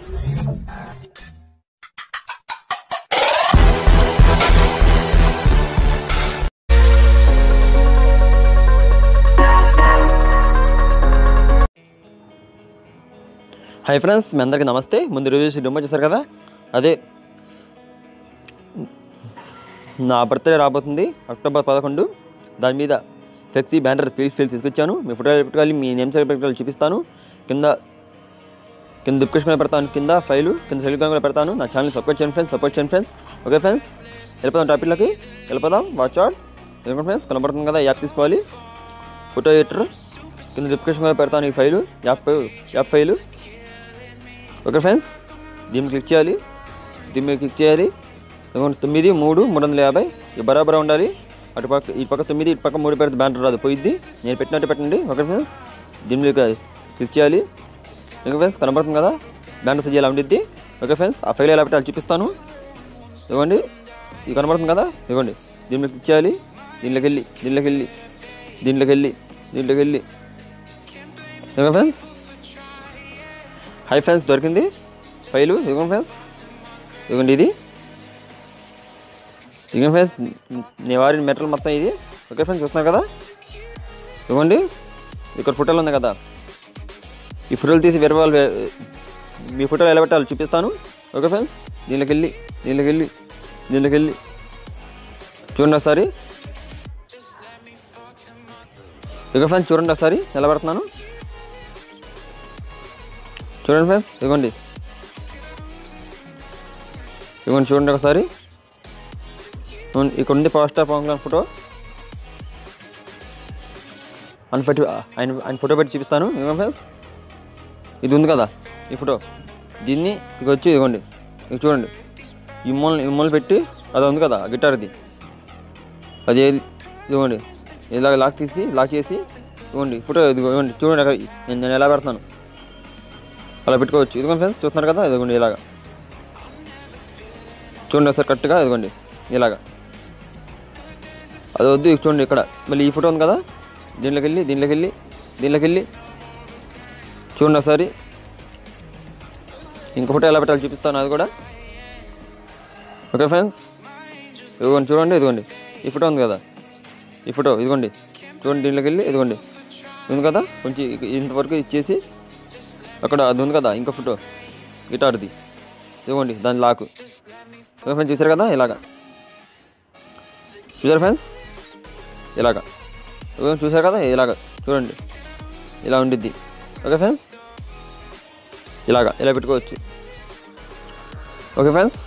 hi friends మీ అందరికీ నమస్తే ముందు రివ్యూస్ డెమో చేశారు కదా అదే నా బర్త్డే రాబోతుంది అక్టోబర్ పదకొండు దాని మీద ఫ్లెక్సీ బ్యానర్ ఫీల్ ఫీల్ తీసుకొచ్చాను మీ ఫోటో పెట్టుకోవాలి మీ నేమ్ సైడ్ పెట్టుకోవాలి చూపిస్తాను కింద కింద డిస్క్రిప్షన్ కూడా పెడతాను కింద ఫైలు కింద సెల్యూకాన్ కూడా పెడతాను నా ఛానల్ సపోర్ట్ చేయండి ఫ్రెండ్స్ సపోర్ట్ చేయండి ఫ్రెండ్స్ ఓకే ఫ్రెండ్స్ వెళ్ళిపోదాం టాపిక్లోకి వెళ్ళిపోదాం వాచ్ అవుట్ ఎందుకంటే ఫ్రెండ్స్ కనబడుతుంది కదా యాప్ తీసుకోవాలి ఫోటో ఎడిటర్ కింద డిస్క్రిప్షన్ కూడా పెడతాను ఈ file app app file okay friends దీన్ని క్లిక్ చేయాలి దీని మీద క్లిక్ చేయాలి ఇదిగోండి తొమ్మిది మూడు మూడు వందల యాభై ఇది బరాబర్ ఉండాలి అటు పక్క ఇటు పక్క తొమ్మిది ఇటు పక్క మూడు పెడితే బ్యానర్ రాదు పోయిద్ది నేను పెట్టినట్టు పెట్టండి ఓకే ఫ్రెండ్స్ దీని మీద క్లిక్ చేయాలి ఓకే ఫ్రెండ్స్ కనబడుతుంది కదా బ్యానర్ సజ్జి ఎలా ఉండిద్ది ఓకే ఫ్రెండ్స్ ఆ ఫైల్ ఎలా పెట్టాలి చూపిస్తాను ఇదిగోండి ఇది కనబడుతుంది కదా ఇదిగోండి దీని మీద క్లిక్ చేయాలి దీనిలోకి వెళ్ళి దీనిలోకి వెళ్ళి దీంట్లోకి వెళ్ళి దీంట్లోకి వెళ్ళి ఓకే ఫ్రెండ్స్ హై ఫ్రెండ్స్ దొరికింది ఫైలు ఇదిగోండి ఫ్రెండ్స్ ఇదిగోండి ఇది ఇదిగోండి ఫ్రెండ్స్ నేను వాడిన మెటీరియల్ మొత్తం ఇది ఓకే ఫ్రెండ్స్ చూస్తున్నారు కదా ఇదిగోండి ఇక్కడ ఫోటోలు ఉంది కదా ఈ ఫోటోలు తీసి వేరే వాళ్ళు వే- మీ ఫోటోలు ఎలా పెట్టాలో చూపిస్తాను ఓకే ఫ్రెండ్స్ దీనిలోకి వెళ్ళి దీనిలోకి వెళ్ళి దీనిలోకి వెళ్ళి చూడండి ఒకసారి ఓకే ఫ్రెండ్స్ చూడండి ఒకసారి ఎలా పెడుతున్నాను చూడండి ఫ్రెండ్స్ ఇదిగోండి ఇదిగోండి చూడండి ఒకసారి ఇదిగోండి, ఇక్కడ ఉంది power star Pawan Kalyan photo ఆయన పెట్టి ఆయన ఆయన ఫోటో పెట్టి చూపిస్తాను ఇదిగోండి ఫ్రెండ్స్ ఇది ఉంది కదా ఈ ఫోటో దీన్ని ఇక వచ్చి ఇదిగోండి ఇక చూడండి ఈ మూల ఈ మూల పెట్టి అది ఉంది కదా గిటార్ది అది ఏది ఇదిగోండి ఇలాగ లాక్ తీసి లాక్ చేసి ఇదిగోండి ఫోటో ఇదిగో ఇదిగోండి చూడండి అక్కడ నేను నేను ఎలా పెడతాను అలా పెట్టుకోవచ్చు ఇదిగోండి ఫ్రెండ్స్ చూస్తున్నారు కదా ఇదిగోండి ఇలాగా చూడండి ఒకసారి కరెక్ట్గా ఇదిగోండి ఇలాగా అది వద్దు ఇక చూడండి ఇక్కడ మళ్ళీ ఈ ఫోటో ఉంది కదా దీంట్లోకి వెళ్ళి దీంట్లోకి వెళ్ళి దీంట్లోకి వెళ్ళి చూడండి ఒకసారి ఇంకో ఫోటో ఎలా పెట్టాలో చూపిస్తాను అది కూడా ఓకే ఫ్రెండ్స్ ఇదిగోండి చూడండి ఇదిగోండి ఈ ఫోటో ఉంది కదా ఈ ఫోటో ఇదిగోండి చూడండి దీంట్లోకి వెళ్ళి ఇదిగోండి ఉంది కదా కొంచెం ఇ- ఇంతవరకు ఇచ్చేసి అక్కడ అది ఉంది కదా ఇంకో ఫోటో గిటార్ది ఇదిగోండి దాని లాకు ఓకే ఫ్రెండ్స్ చూసారు కదా ఇలాగా చూసారు ఫ్రెండ్స్ ఇలాగా ఓకే చూసారు కదా ఇలాగా చూడండి ఇలా ఉండిద్ది ఓకే ఫ్రెండ్స్ ఇలాగా ఇలా పెట్టుకోవచ్చు ఓకే ఫ్రెండ్స్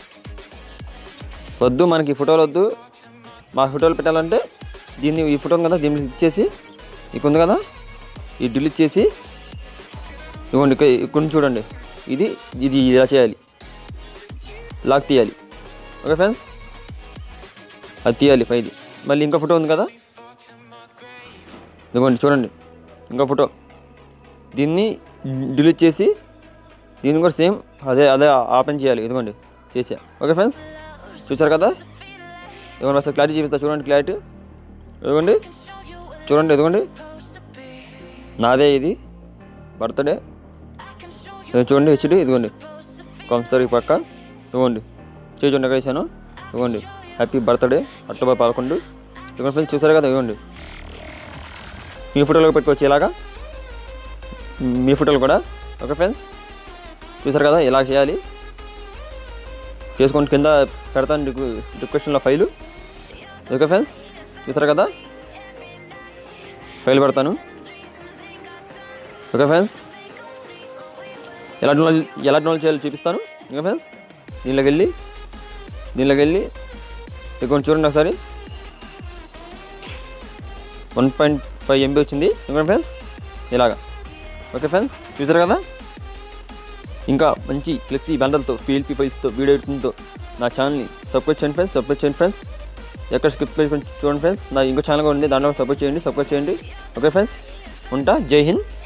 వద్దు మనకి ఈ ఫోటోలు వద్దు మా ఫోటోలు పెట్టాలంటే దీన్ని ఈ ఫోటో ఉంది కదా దీన్ని ఇచ్చేసి ఇక ఉంది కదా ఈ డిలీట్ చేసి ఇవ్వండి ఇక్కడ ఇక్కడ నుంచి చూడండి ఇది ఇది ఇలా చేయాలి లాక్ తీయాలి ఓకే ఫ్రెండ్స్ అది తీయాలి పైది మళ్ళీ ఇంకో ఫోటో ఉంది కదా ఇదిగోండి చూడండి ఇంకో ఫోటో దీన్ని డిలీట్ చేసి దీన్ని కూడా సేమ్ అదే అదే ఓపెన్ చేయాలి ఇదిగోండి చేసా ఓకే ఫ్రెండ్స్ చూసారు కదా ఇదిగోండి ఒకసారి క్లారిటీ చూపిస్తా చూడండి క్లారిటీ ఇదిగోండి చూడండి ఇదిగోండి నాదే ఇది బర్త్డే ఇది చూడండి హెచ్డి ఇదిగోండి కంపల్సరీ పక్క ఇదిగోండి చేయి చూడండి ఎక్కడ వేసాను ఇదిగోండి హ్యాపీ బర్త్డే అక్టోబర్ పదకొండు ఇదిగోండి ఫ్రెండ్స్ చూసారు కదా ఇదిగోండి మీ ఫోటోలో పెట్టుకోవచ్చు ఇలాగా మీ ఫోటోలు కూడా ఓకే ఫ్రెండ్స్ చూసారు కదా ఇలా చేయాలి చేసుకొని కింద పెడతాను డిస్క్రిప్షన్లో ఫైలు ఓకే ఫ్రెండ్స్ చూసారు కదా ఫైల్ పెడతాను ఓకే ఫ్రెండ్స్ ఎలా డౌన్లోడ్ ఎలా డౌన్లోడ్ చేయాలో చూపిస్తాను ఓకే ఫ్రెండ్స్ దీనిలోకి వెళ్ళి దీనిలోకి వెళ్ళి ఇక్కడ చూడండి ఒకసారి వన్ పాయింట్ ఫైవ్ ఎంబీ వచ్చింది ఓకే ఫ్రెండ్స్ ఇలాగా ఓకే ఫ్రెండ్స్ చూసారు కదా ఇంకా మంచి ఫ్లెక్సీ బండలతో పిఎల్పి పైస్తో వీడియో ఎడిటింగ్తో నా ఛానల్ని సపోర్ట్ చేయండి ఫ్రెండ్స్ సపోర్ట్ చేయండి ఫ్రెండ్స్ ఎక్కడ స్కిప్ చేసుకొని చూడండి ఫ్రెండ్స్ నా ఇంకో ఛానల్ కూడా ఉంది దాంట్లో సపోర్ట్ చేయండి సపోర్ట్ చేయండి ఓకే ఫ్రెండ్స్ ఉంటా జై హింద్